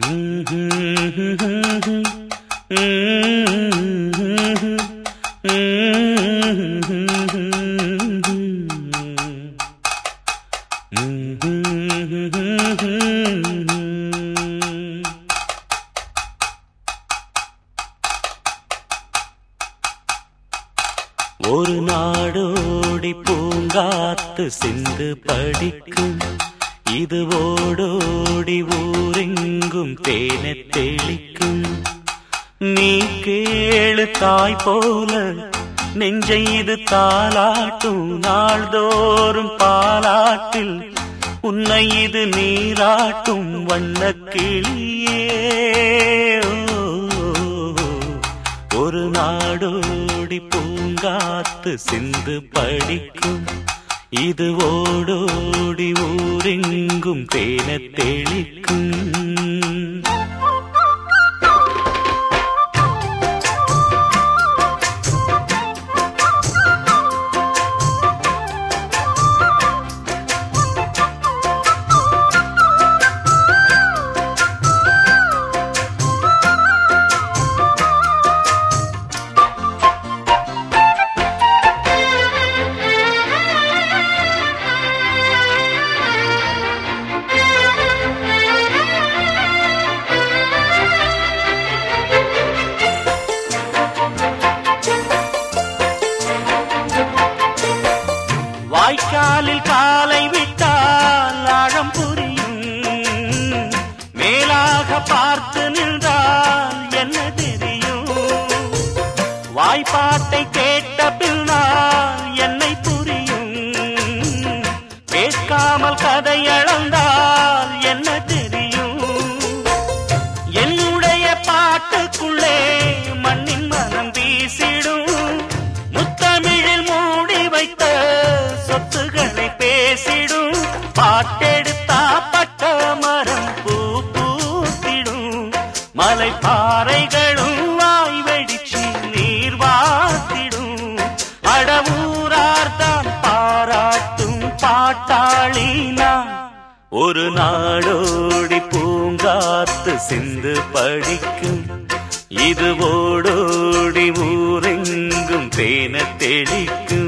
ஒரு நாடோடி பூங்காத்து சிந்து படிக்கும் இது ஓடோடி ஊரெங்கும் தேன தெளிக்கும் நீ கேளு தாய் போல நெஞ்சை இது தாலாட்டும் நாள்தோறும் பாலாட்டில் உன்னை இது நீராட்டும் வண்ண கிளியே ஒரு நாடோடி பூங்காத்து சிந்து படிக்கும் இது ஓடோடி ஊரெங்கும் தேன தெளிக்கும் வாய்க்காலில் காலை விட்டால் ஆழம் புரியும் மேலாக பார்த்து நின்றால் என்ன தெரியும் வாய்ப்பாட்டை கேட்ட பின்னால் என்னை புரியும் கேட்காமல் கதை அளந்தால் என்ன தெரியும் என்னுடைய பாட்டுக்குள்ளே மண்ணின் மனம் வீசிடும் முத்தமிழில் மூடி வைத்த சொத்துக்களை பேசிடும் பாட்டெடுத்தா பட்ட மரம் பூ பூத்திடும் மலை பாறைகளும் வாய் வெடிச்சு நீர் வாத்திடும் அடவூரார்தான் பாராட்டும் பாட்டாளினா ஒரு நாடோடி பூங்காத்து சிந்து படிக்கும் இது ஓடோடி ஊரெங்கும் தேன தெளிக்கும்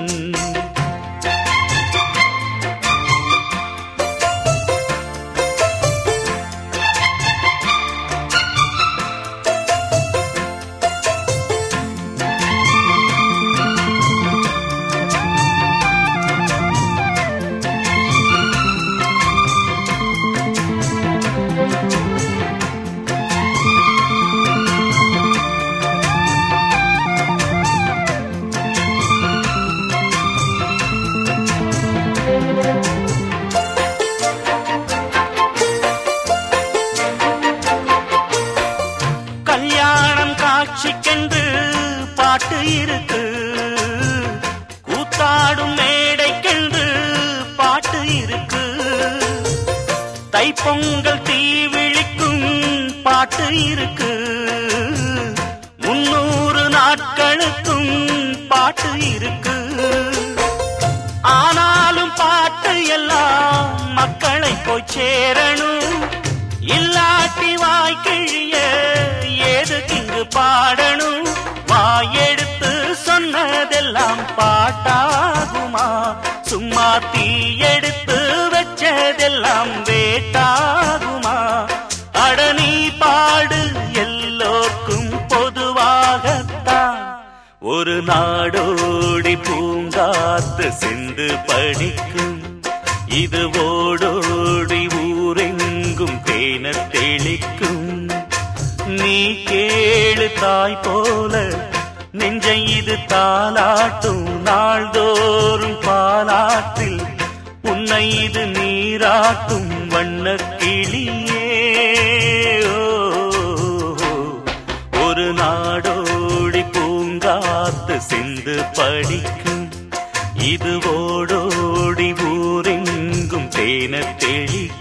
கல்யாணம் காட்சிக்கென்று பாட்டு இருக்கு கூத்தாடும் மேடைக்கென்று பாட்டு இருக்கு தைப்பொங்கல் தீ விழிக்கும் பாட்டு இருக்கு முன்னூறு நாட்களுக்கும் பாட்டு இருக்கு ஆனாலும் பாட்டு எல்லாம் மக்களை போய் சேரணும் இல்லாட்டி வாய் கிழிய ஏதுக்கு இங்கு பாடணும் வாயெடுத்து சொன்னதெல்லாம் பாட்டாகுமா சும்மா தீ எடுத்து வச்சதெல்லாம் வேட்டாகுமா அட நீ பாடு எல்லோர்க்கும் பொதுவாகத்தான் ஒரு நாடோடி பூங்காத்து சிந்து படிக்கும் இது ஓடோடி ஊரெங்கும் தேன தெளிக்கும் நீ கேளு தாய் போல நெஞ்சை இது தாலாட்டும் நாள்தோறும் பாலாற்றில் உன்னை இது நீராட்டும் வண்ண கிளியே ஓ, ஒரு நாடோடி பூங்காத்து சிந்து படிக்கும் இது ஓடோடி ஊரெங்கும் தேன தெளிக்கும்